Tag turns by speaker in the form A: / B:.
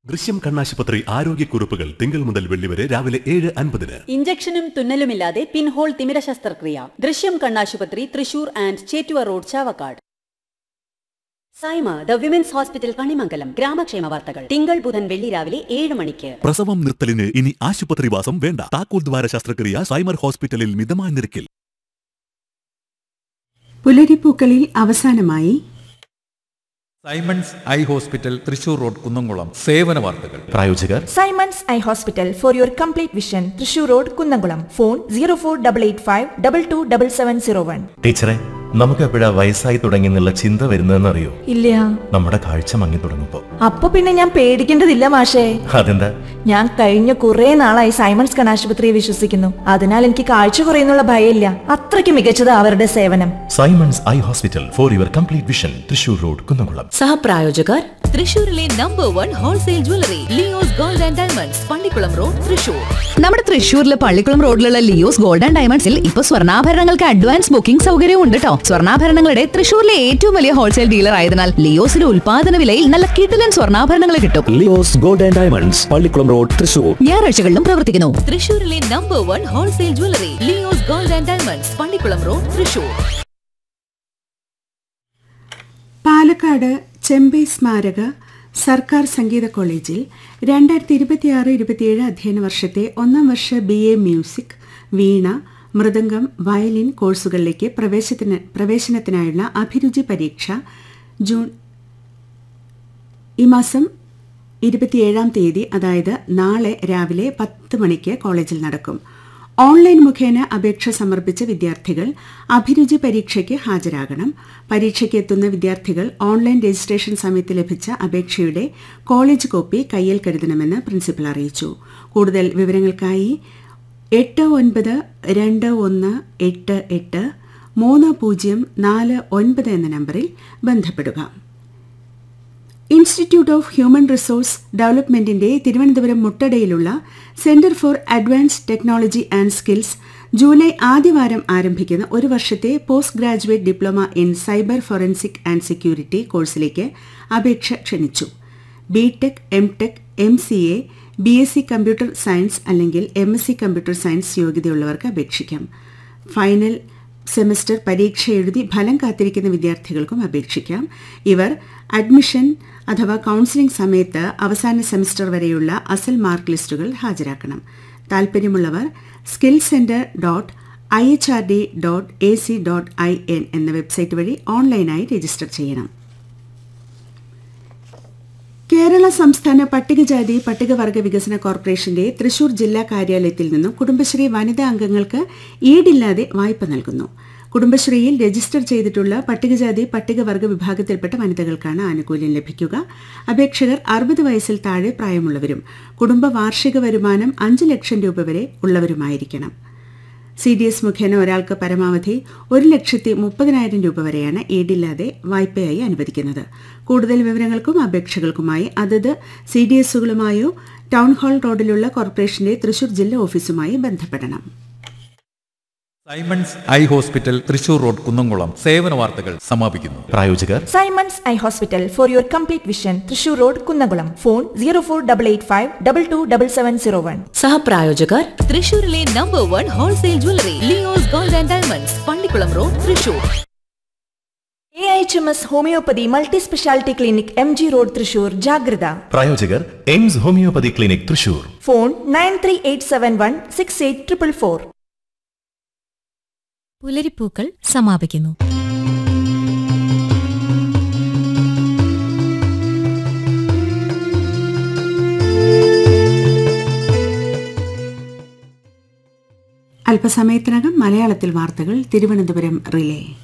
A: ദൃശ്യം കണ്ണാശുപത്രി ആരോഗ്യക്കുറിപ്പുകൾ തിങ്കൾ മുതൽ വെള്ളി വരെ രാവിലെ ഏഴ് അൻപതിന്
B: ഇഞ്ചക്ഷനും തുന്നലുമില്ലാതെ പിൻഹോൾ തിമിര ശസ്ത്രക്രിയ ദൃശ്യം കണ്ണാശുപത്രി Thrissur and Chettuva road Chavakkad Saima the women's hospital Kanimangalam ഗ്രാമക്ഷേമ വാർത്തകൾ തിങ്കൾ ബുധൻ വെള്ളി രാവിലെ ഏഴ് മണിക്ക്
A: പ്രസവം നിർത്തലിന് ഇനി ആശുപത്രിവാസം വേണ്ട താക്കോൽ ദ്വാര ശസ്ത്രക്രിയ സൈമർ ഹോസ്പിറ്റലിൽ മിതമായ നിരക്കിൽ
C: പുലരിപ്പൂക്കളിൽ അവസാനമായി
D: Simons eye hospital Thrissur road Kunnamkulam സേവന വാർത്തകൾ
E: പ്രായോജകർ
F: Simons eye hospital for your complete vision Thrissur road Kunnamkulam phone zero four double eight five double two double seven zero one
E: ടീച്ചറെ നമുക്ക് എപ്പോഴാ വയസ്സായി തുടങ്ങി എന്നുള്ള ചിന്ത വരുന്നതെന്നറിയോ
F: ഇല്ല
E: നമ്മുടെ കാഴ്ച മങ്ങി തുടങ്ങുമ്പോ
F: അപ്പൊ പിന്നെ ഞാൻ പേടിക്കേണ്ടതില്ല മാഷേ
E: അതെന്താ
F: ഞാൻ കഴിഞ്ഞ കുറെ നാളായി സൈമൺസ് കണാശുപത്രിയെ വിശ്വസിക്കുന്നു അതിനാൽ എനിക്ക് കാഴ്ച കുറയുന്നുള്ള ഭയമില്ല അത്രയ്ക്ക് മികച്ചത് അവരുടെ സേവനം
E: Simons eye hospital for your complete vision Thrissur road Kunnamkulam
B: സഹപ്രായോജകർ
G: തൃശൂരിലെ number one wholesale jewellery Leo's gold and diamonds Pallikkulam road Thrissur
H: നമ്മുടെ തൃശ്ശൂരിലെ പള്ളിക്കുളം റോഡിലുള്ള ലിയോസ് ഗോൾഡ് ആൻഡ് ഡയമണ്ട്സിൽ ഇപ്പൊ സ്വർണ്ണാഭരണങ്ങൾക്ക് അഡ്വാൻസ് ബുക്കിംഗ് സൗകര്യവും ഉണ്ട് കേട്ടോ സ്വർണ്ണാഭരണങ്ങളുടെ തൃശ്ശൂരിലെ ഏറ്റവും വലിയ ഹോൾസെയിൽ ഡീലർ ആയതിനാൽ ലിയോസിന്റെ ഉൽപാദന വിലയിൽ നല്ല കിടിലൻ സ്വർണ്ണാഭരണങ്ങൾ കിട്ടും
I: Leo's gold and diamonds Pallikkulam road Thrissur
H: ഞായറാഴ്ചകളിലും പ്രവർത്തിക്കുന്നു
G: തൃശൂരിലെ number one wholesale jewellery Leo's gold and diamonds Pallikkulam road Thrissur
C: Palakkad Chembai സ്മാരക സർക്കാർ സംഗീത കോളേജിൽ രണ്ടായിരത്തി ഇരുപത്തിയാറ് ഇരുപത്തിയേഴ് അധ്യയന വർഷത്തെ ഒന്നാം വർഷ B A music veena mridangam violin കോഴ്സുകളിലേക്ക് പ്രവേശത്തിന് പ്രവേശനത്തിനായുള്ള അഭിരുചി പരീക്ഷ ജൂൺ ഈ മാസം ഇരുപത്തിയേഴാം തീയതി അതായത് നാളെ രാവിലെ പത്ത് മണിക്ക് കോളേജിൽ നടക്കും ഓൺലൈൻ മുഖേന അപേക്ഷ സമർപ്പിച്ച വിദ്യാർത്ഥികൾ അഭിരുചി പരീക്ഷയ്ക്ക് ഹാജരാകണം പരീക്ഷയ്ക്ക് എത്തുന്ന വിദ്യാർത്ഥികൾ ഓൺലൈൻ രജിസ്ട്രേഷൻ സമയത്ത് ലഭിച്ച അപേക്ഷയുടെ കോളേജ് കോപ്പി കയ്യിൽ കരുതണമെന്ന് പ്രിൻസിപ്പൽ അറിയിച്ചു കൂടുതൽ വിവരങ്ങൾക്കായി എട്ട് ഒൻപത് രണ്ട് ഒന്ന് എട്ട് എട്ട് മൂന്ന് പൂജ്യം നാല് ഒൻപത് എന്ന നമ്പറിൽ ബന്ധപ്പെടുക ഇൻസ്റ്റിറ്റ്യൂട്ട് ഓഫ് ഹ്യൂമൻ റിസോഴ്സ് ഡെവലപ്മെന്റിന്റെ തിരുവനന്തപുരം മുട്ടടയിലുള്ള centre for advanced technology and skills July ആദ്യവാരം ആരംഭിക്കുന്ന ഒരു വർഷത്തെ post graduate diploma in cyber forensic and security കോഴ്സിലേക്ക് അപേക്ഷ ക്ഷണിച്ചു B tech M tech M C A B S C computer science അല്ലെങ്കിൽ M S C computer science യോഗ്യതയുള്ളവർക്ക് അപേക്ഷിക്കാം ഫൈനൽ സെമസ്റ്റർ പരീക്ഷ എഴുതി ഫലം കാത്തിരിക്കുന്ന വിദ്യാർത്ഥികൾക്കും അപേക്ഷിക്കാം ഇവർ അഡ്മിഷൻ അഥവാ കൗൺസിലിംഗ് സമയത്ത് അവസാന സെമസ്റ്റർ വരെയുള്ള അസൽ മാർക്ക് ലിസ്റ്റുകൾ ഹാജരാക്കണം താൽപ്പര്യമുള്ളവർ skill centre dot I H R D dot A C dot I N എന്ന വെബ്സൈറ്റ് വഴി ഓൺലൈനായി രജിസ്റ്റർ ചെയ്യണം കേരള സംസ്ഥാന പട്ടികജാതി പട്ടികവർഗ വികസന കോർപ്പറേഷന്റെ തൃശൂർ ജില്ലാ കാര്യാലയത്തിൽ നിന്നും കുടുംബശ്രീ വനിതാ അംഗങ്ങൾക്ക് ഈടില്ലാതെ വായ്പ നൽകുന്നു കുടുംബശ്രീയിൽ രജിസ്റ്റർ ചെയ്തിട്ടുള്ള പട്ടികജാതി പട്ടികവർഗ വിഭാഗത്തിൽപ്പെട്ട വനിതകൾക്കാണ് ആനുകൂല്യം ലഭിക്കുക അപേക്ഷകർ അറുപത് വയസ്സിൽ താഴെ പ്രായമുള്ളവരും കുടുംബ വാർഷിക വരുമാനം അഞ്ച് ലക്ഷം രൂപ വരെ ഉള്ളവരുമായിരിക്കണം സി ഡി എസ് മുഖേന ഒരാൾക്ക് പരമാവധി ഒരു ലക്ഷത്തി മുപ്പതിനായിരം രൂപ വരെയാണ് ഈടില്ലാതെ വായ്പയായി അനുവദിക്കുന്നത് കൂടുതൽ വിവരങ്ങൾക്കും അപേക്ഷകൾക്കുമായി അതത് സി ഡി എസുകളുമായോ ടൗൺ ഹാൾ റോഡിലുള്ള കോർപ്പറേഷന്റെ തൃശൂർ ജില്ലാ ഓഫീസുമായി ബന്ധപ്പെടണം
D: Simons eye hospital Thrissur road Kunnamkulam സേവന വാർത്തകൾ സമാപിക്കുന്നു
E: പ്രായോജകർ
F: Simons eye hospital for your complete vision Thrissur road Kunnamkulam phone zero four double eight five double two double seven zero one
B: സഹപ്രായോജകർ
G: തൃശൂരിലെ number one wholesale jewellery Leo's gold and diamonds Pallikkulam road Thrissur
F: A H M S homoeopathy multi speciality clinic M G road Thrissur ജാഗ്രത
E: പ്രായോജകർ AIMS homoeopathy clinic Thrissur
F: phone nine three eight seven one six eight triple four
G: പുലരിപ്പൂക്കൾ സമാപിക്കുന്നു
C: അല്പസമയത്തിനകം മലയാളത്തിൽ വാർത്തകൾ Thiruvananthapuram relay